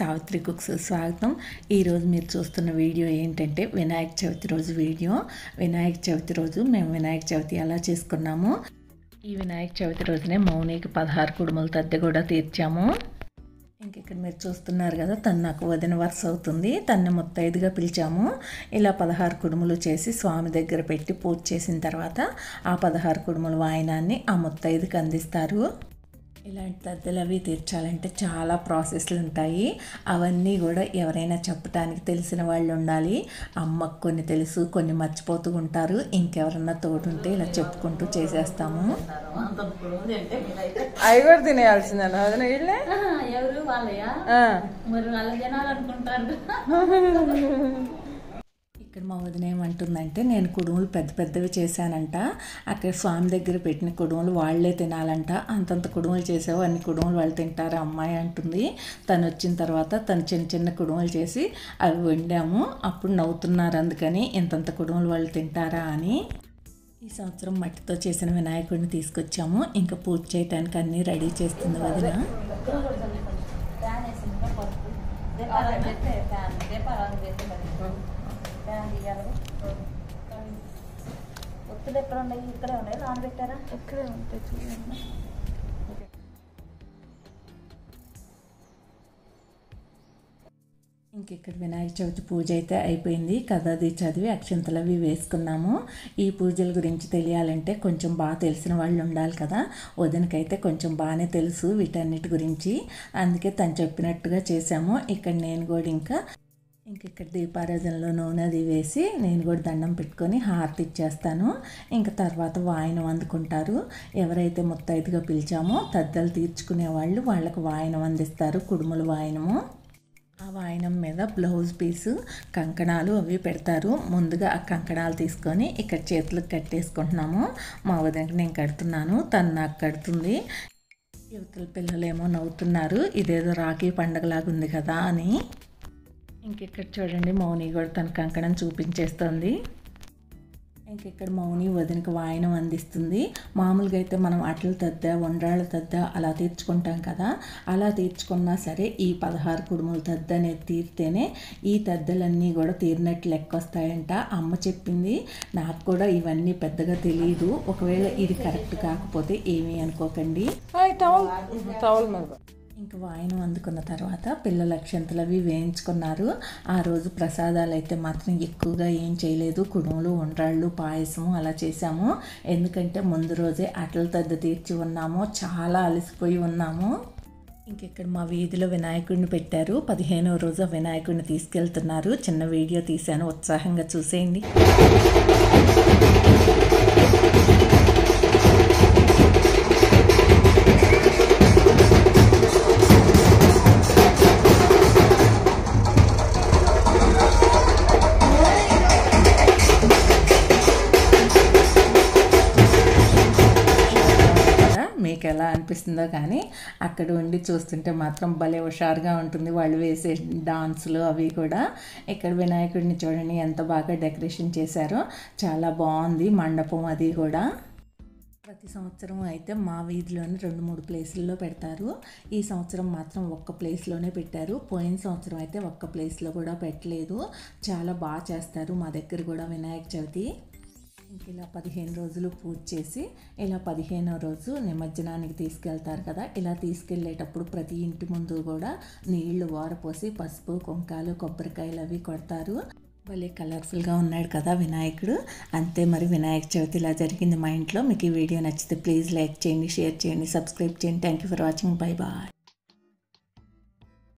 Savitri cooks స్వాగతం ఈరోజు మీరు చూస్తున్న వీడియో ఏంటంటే వినాయక చవితి రోజు వీడియో వినాయక చవితి రోజు మేము వినాయక చవితి ఎలా చేసుకున్నాము ఈ వినాయక చవితి రోజునే మౌనికి పదహారు కుడుముల తద్దె కూడా తీర్చాము ఇంక ఇక్కడ మీరు చూస్తున్నారు కదా తను నాకు వదిన వరుస అవుతుంది తన్ని ముత్తైదుగా పిలిచాము ఇలా పదహారు కుడుములు చేసి స్వామి దగ్గర పెట్టి పూజ చేసిన తర్వాత ఆ పదహారు కుడుముల వాయినాన్ని ఆ ముత్తైదుకి అందిస్తారు ఇలాంటి దద్దెలు అవి తీర్చాలంటే చాలా ప్రాసెస్లు ఉంటాయి అవన్నీ కూడా ఎవరైనా చెప్పడానికి తెలిసిన వాళ్ళు ఉండాలి అమ్మకు కొన్ని తెలుసు కొన్ని మర్చిపోతూ ఉంటారు ఇంకెవరన్నా తోడుంటే ఇలా చెప్పుకుంటూ చేసేస్తాము అవి కూడా తినేయాల్సిందేనా వదిన వీళ్ళే ఆహా, ఎవరు వాళ్ళయా ఆ. మరి వాళ్ళ జనాలు అనుకుంటారు ఇక్కడ మా వదిన ఏమంటుందంటే నేను కుడుములు పెద్ద పెద్దవి చేశానంట అక్కడ స్వామి దగ్గర పెట్టిన కుడుములు వాళ్ళే తినాలంట అంతంత కుడుములు చేసావు అన్ని కుడుములు వాళ్ళు తింటారు అమ్మాయి అంటుంది తను వచ్చిన తర్వాత తను చిన్న చిన్న కుడుములు చేసి అవి వండాము అప్పుడు నవ్వుతున్నారు అందుకని ఇంతంత కుడుములు వాళ్ళు తింటారా అని ఈ సంవత్సరం మట్టితో చేసిన వినాయకుడిని తీసుకొచ్చాము ఇంకా పూజ చేయడానికి అన్నీ రెడీ చేస్తుంది వదిన ఫ్యాన్ వేసింది పరుపు దీపారాలు పెడితే ఫ్యాన్ దీపారాలు పెడితే మరి ఫ్యాన్ తీయాలి ఒత్తులు ఎక్కడ ఉన్నాయి ఇక్కడే ఉన్నాయి నాన్న పెట్టారా ఇక్కడే ఉంటాయి చూడండి ఇంక ఇక్కడ వినాయక చవితి పూజ అయితే అయిపోయింది కథది చదివి అక్షంతలు అవి వేసుకున్నాము ఈ పూజల గురించి తెలియాలంటే కొంచెం బాగా తెలిసిన వాళ్ళు ఉండాలి కదా వదినకైతే కొంచెం బాగానే తెలుసు వీటన్నిటి గురించి అందుకే తను చెప్పినట్టుగా చేశాము ఇక్కడ నేను కూడా ఇంకా ఇంక ఇక్కడ దీపారాధనలో నూనె అది వేసి నేను కూడా దండం పెట్టుకొని హారతి ఇచ్చేస్తాను ఇంకా తర్వాత వాయనం అందుకుంటారు ఎవరైతే ముత్తైదుగా పిలిచామో తద్దలు తీర్చుకునే వాళ్ళు వాళ్ళకు వాయనం అందిస్తారు కుడుములు వాయనము ఆ వాయనం మీద బ్లౌజ్ పీసు కంకణాలు అవి పెడతారు ముందుగా ఆ కంకణాలు తీసుకొని ఇక్కడ చేతులకు కట్టేసుకుంటున్నాము మా వదినకి నేను కడుతున్నాను తను నాకు కడుతుంది యువతల పిల్లలేమో నవ్వుతున్నారు ఇదేదో రాఖీ పండగలాగా ఉంది కదా అని ఇంకెక్కడ చూడండి మౌని కూడా తన కంకణం చూపించేస్తుంది ఇంకెక్కడ మౌని వదినకి వాయనం అందిస్తుంది మామూలుగా అయితే మనం అట్ల తద్ద వండ్రాళ్ళ తద్ద అలా తీర్చుకుంటాం కదా అలా తీర్చుకున్నా సరే ఈ పదహారు కుడుముల తద్ద అనేది తీరితేనే ఈ తద్దలన్నీ కూడా తీరినట్టు లెక్క వస్తాయంట అమ్మ చెప్పింది నాకు కూడా ఇవన్నీ పెద్దగా తెలియదు ఒకవేళ ఇది కరెక్ట్ కాకపోతే ఏమీ అనుకోకండి అవి టవల్ టవల్ మీద ఇంక వాయనం అందుకున్న తర్వాత పిల్లల అక్షంతలు అవి వేయించుకున్నారు ఆ రోజు ప్రసాదాలు అయితే మాత్రం ఎక్కువగా ఏం చేయలేదు కుడుములు ఉండ్రాళ్ళు పాయసము అలా చేసాము ఎందుకంటే ముందు రోజే అటల తద్ద తీర్చి ఉన్నాము చాలా అలసిపోయి ఉన్నాము ఇంకెక్కడ మా వీధిలో వినాయకుడిని పెట్టారు పదిహేనవ రోజు ఆ వినాయకుడిని తీసుకెళ్తున్నారు చిన్న వీడియో తీశాను ఉత్సాహంగా చూసేయండి కదా మీకు ఎలా అనిపిస్తుందో కానీ అక్కడ ఉండి చూస్తుంటే మాత్రం భలే హుషారుగా ఉంటుంది వాళ్ళు వేసే డాన్సులు అవి కూడా ఇక్కడ వినాయకుడిని చూడండి ఎంత బాగా డెకరేషన్ చేశారో చాలా బాగుంది మండపం అది కూడా ప్రతి సంవత్సరం అయితే మా వీధిలోనే రెండు మూడు ప్లేసుల్లో పెడతారు ఈ సంవత్సరం మాత్రం ఒక్క ప్లేస్లోనే పెట్టారు పోయిన సంవత్సరం అయితే ఒక్క ప్లేస్లో కూడా పెట్టలేదు చాలా బాగా చేస్తారు మా దగ్గర కూడా వినాయక చవితి ఇంక ఇలా పదిహేను రోజులు పూజ చేసి ఇలా పదిహేనో రోజు నిమజ్జనానికి తీసుకెళ్తారు కదా ఇలా తీసుకెళ్ళేటప్పుడు ప్రతి ఇంటి ముందు కూడా నీళ్లు వారపోసి పసుపు కుంకాలు కొబ్బరికాయలు అవి కొడతారు భలే కలర్ఫుల్గా ఉన్నాడు కదా వినాయకుడు అంతే మరి వినాయక చవితి ఇలా జరిగింది మా ఇంట్లో మీకు ఈ వీడియో నచ్చితే ప్లీజ్ లైక్ చేయండి షేర్ చేయండి సబ్స్క్రైబ్ చేయండి thank you for watching bye bye